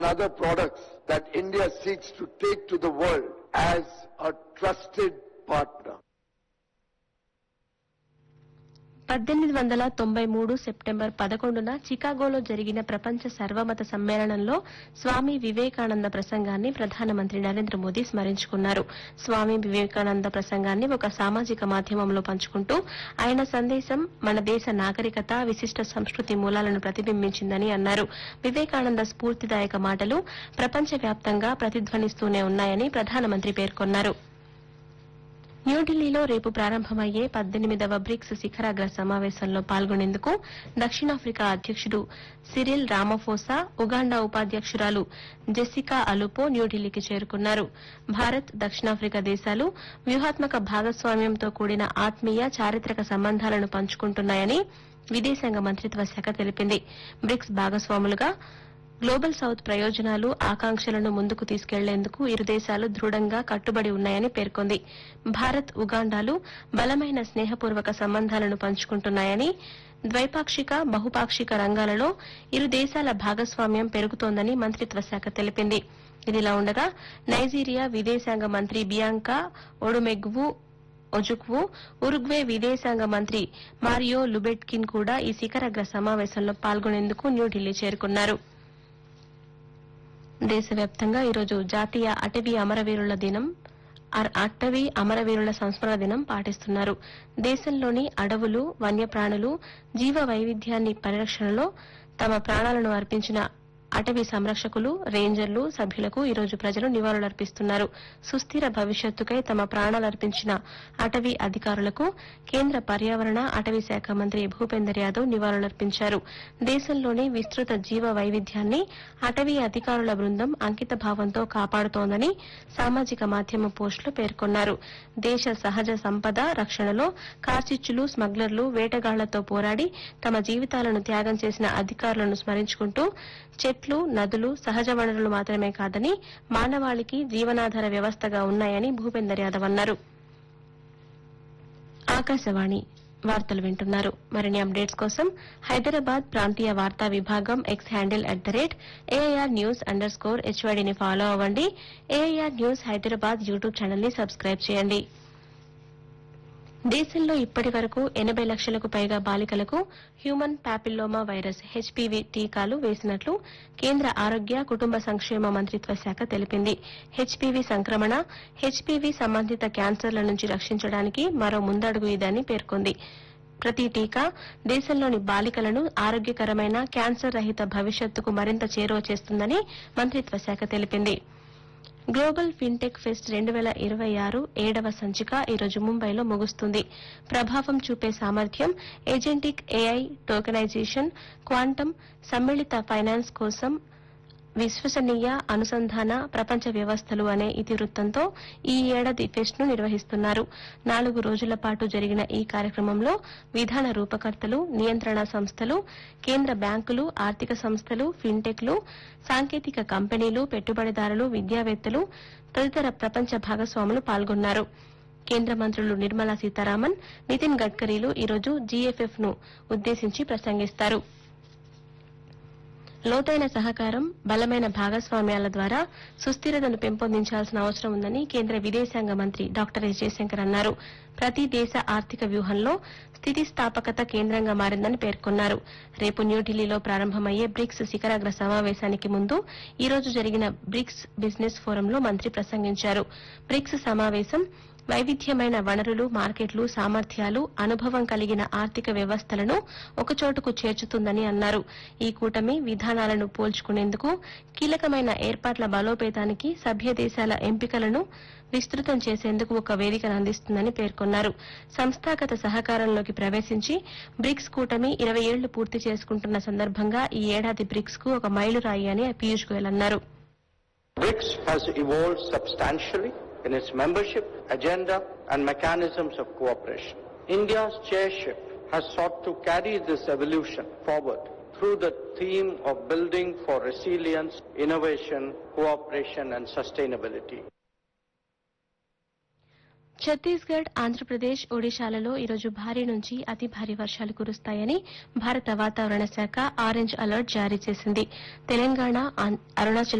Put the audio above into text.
and other products that India seeks to take to the world as a trusted partner. పద్దెనిమిది వందల తొంభై మూడు September పదకొండున చికాగోలో జరిగిన ప్రపంచ సర్వమత సమ్మేళనంలో స్వామి వివేకానంద ప్రసంగాన్ని ప్రధానమంత్రి నరేంద్ర మోదీ స్మరించుకున్నారు స్వామి వివేకానంద ప్రసంగాన్ని ఒక సామాజిక మాధ్యమంలో పంచుకుంటూ ఆయన సందేశం మన దేశ నాగరికత విశిష్ట సంస్కృతి మూలాలను ప్రతిబింబించిందని అన్నారు వివేకానంద స్ఫూర్తిదాయక మాటలు ప్రపంచవ్యాప్తంగా ప్రతిధ్వనిస్తూనే ఉన్నాయని ప్రధానమంత్రి పేర్కొన్నారు న్యూఢిల్లీలో రేపు ప్రారంభమయ్యే పద్దెనిమిదవ బ్రిక్స్ శిఖరాగ్ర సమావేశంలో పాల్గొనేందుకు దక్షిణాఫ్రికా అధ్యక్షుడు సిరిల్ రామఫోసా ఉగాండా ఉపాధ్యక్షురాలు జెసికా అలుపో న్యూఢిల్లీకి చేరుకున్నారు భారత్ దక్షిణాఫ్రికా దేశాలు వ్యూహాత్మక భాగస్వామ్యంతో కూడిన ఆత్మీయ చారిత్రక సంబంధాలను పంచుకుంటున్నాయని విదేశాంగ మంత్రిత్వ శాఖ తెలిపింది బ్రిక్స్ భాగస్వాములుగా గ్లోబల్ సౌత్ ప్రయోజనాలు ఆకాంక్షలను ముందుకు తీసుకెళ్లేందుకు ఇరు దేశాలు దృఢంగా కట్టుబడి ఉన్నాయని పేర్కొంది భారత్ ఉగాండాలు బలమైన స్నేహపూర్వక సంబంధాలను పంచుకుంటున్నాయని ద్వైపాక్షిక బహుపాక్షిక రంగాలలో ఇరు దేశాల భాగస్వామ్యం పెరుగుతోందని మంత్రిత్వ శాఖ తెలిపింది ఇదిలా ఉండగా నైజీరియా విదేశాంగ మంత్రి బియాంకా ఒడుమెగ్వు ఒజుక్వు ఉరుగ్వే విదేశాంగ మంత్రి మారియో లుబెట్కిన్ కూడా ఈ శిఖరాగ్ర సమావేశంలో పాల్గొనేందుకు న్యూఢిల్లీ చేరుకున్నారు దేశవ్యాప్తంగా ఈరోజు జాతీయ అటవీ అమరవీరుల దినం అర్- అటవీ అమరవీరుల సంస్మరణ దినం పాటిస్తున్నారు దేశంలోని అడవులు వన్యప్రాణులు జీవ వైవిధ్యాన్ని పరిరక్షణలో తమ ప్రాణాలను అర్పించిన అటవీ సంరక్షకులు రేంజర్లు సభ్యులకు ఈరోజు ప్రజలు నివాళులర్పిస్తున్నారు సుస్థిర భవిష్యత్తుకై తమ ప్రాణాలర్పించిన అటవీ అధికారులకు కేంద్ర పర్యావరణ అటవీ శాఖ మంత్రి భూపేందర్ యాదవ్ నివాళులర్పించారు దేశంలోని విస్తృత జీవ వైవిధ్యాన్ని అటవీ అధికారుల బృందం అంకిత భావంతో కాపాడుతోందని సామాజిక మాధ్యమ పోస్టులు పేర్కొన్నారు దేశ సహజ సంపద రక్షణలో కార్చిచ్చులు స్మగ్లర్లు వేటగాళ్లతో పోరాడి తమ జీవితాలను త్యాగం చేసిన అధికారులను స్మరించుకుంటూ చెట్లు నదులు సహజ వనరులు మాత్రమే కాదని మానవాళికి జీవనాధార వ్యవస్థగా ఉన్నాయని భూపేందర్ యాదవ్ అన్నారు ఆకాశవాణి వార్తలు వింటున్నారు మరిన్ని అప్డేట్స్ కోసం హైదరాబాద్ ప్రాంతీయ వార్తా విభాగం X handle at the rate AIR news under score హెచ్వైడీని ఫాలో అవ్వండి AIR news Hyderabad YouTube channel ని సబ్స్క్రైబ్ చేయండి దేశంలో ఇప్పటి వరకు ఎనబై లక్షలకు పైగా బాలికలకు హ్యూమన్ పాపిల్లోమా వైరస్ హెచ్పీవీ టీకాలు వేసినట్లు కేంద్ర ఆరోగ్య కుటుంబ సంక్షేమ మంత్రిత్వ శాఖ తెలిపింది హెచ్పీవీ సంక్రమణ హెచ్పీవీ సంబంధిత క్యాన్సర్ల నుంచి రక్షించడానికి మరో ముందడుగు ఇదని పేర్కొంది ప్రతి టీకా దేశంలోని బాలికలను ఆరోగ్యకరమైన క్యాన్సర్ రహిత భవిష్యత్తుకు మరింత చేరువ చేస్తుందని మంత్రిత్వ శాఖ తెలిపింది గ్లోబల్ ఫిన్టెక్ ఫెస్ట్ రెండు వేల ఇరవై ఆరు ఏడవ సంచిక ఈరోజు ముంబైలో ముగుస్తుంది ప్రభావం చూపే సామర్థ్యం ఏజెంటిక్ ఏఐ టోకెనైజేషన్ క్వాంటం సమ్మిళిత ఫైనాన్స్ కోసం విశ్వసనీయ అనుసంధాన ప్రపంచ వ్యవస్థలు అనే ఇతివృత్తంతో ఈ ఏడాది ఫెస్ట్ ను నిర్వహిస్తున్నారు నాలుగు రోజుల పాటు జరిగిన ఈ కార్యక్రమంలో విధాన రూపకర్తలు నియంత్రణ సంస్థలు కేంద్ర బ్యాంకులు ఆర్థిక సంస్థలు ఫిన్టెక్లు సాంకేతిక కంపెనీలు పెట్టుబడిదారులు విద్యావేత్తలు తదితర ప్రపంచ భాగస్వాములు పాల్గొన్నారు కేంద్ర మంత్రులు నిర్మలా సీతారామన్ నితిన్ గడ్కరీలు ఈరోజు జీఎఫ్ఎఫ్ ను ఉద్దేశించి ప్రసంగిస్తారు లోతైన సహకారం బలమైన భాగస్వామ్యాల ద్వారా సుస్థిరతను పెంపొందించాల్సిన అవసరం ఉందని కేంద్ర విదేశాంగ మంత్రి డాక్టర్ ఎస్ జయశంకర్ అన్నారు ప్రతి దేశ ఆర్థిక వ్యూహంలో స్థితిస్థాపకత కేంద్రంగా మారిందని పేర్కొన్నారు రేపు న్యూఢిల్లీలో ప్రారంభమయ్యే బ్రిక్స్ శిఖరాగ్ర సమావేశానికి ముందు ఈ రోజు జరిగిన బ్రిక్స్ బిజినెస్ ఫోరంలో మంత్రి ప్రసంగించారు బ్రిక్స్ సమావేశం వైవిధ్యమైన వనరులు మార్కెట్లు సామర్థ్యాలు అనుభవం కలిగిన ఆర్థిక వ్యవస్థలను ఒకచోటుకు చేర్చుతుందని అన్నారు ఈ కూటమి విధానాలను పోల్చుకునేందుకు కీలకమైన ఏర్పాట్ల బలోపేతానికి సభ్య దేశాల ఎంపికలను విస్తృతం చేసేందుకు ఒక వేదికను అందిస్తుందని పేర్కొన్నారు సంస్థాగత సహకారంలోకి ప్రవేశించి బ్రిక్స్ కూటమి ఇరవై ఏళ్లు పూర్తి చేసుకుంటున్న సందర్భంగా ఈ ఏడాది బ్రిక్స్ కు ఒక మైలురాయి అని పీయూష్ గోయల్ అన్నారు BRICS has evolved substantially in its membership, agenda, and mechanisms of cooperation. India's chairship has sought to carry this evolution forward through the theme of building for resilience, innovation, cooperation, and sustainability. Chhattisgarh Andhra Pradesh ఒడిశాలలో ఈరోజు భారీ నుంచి అతి భారీ వర్షాలు కురుస్తాయని భారత వాతావరణ శాఖ ఆరెంజ్ అలర్ట్ జారీ చేసింది తెలంగాణ ఆం- అరుణాచల్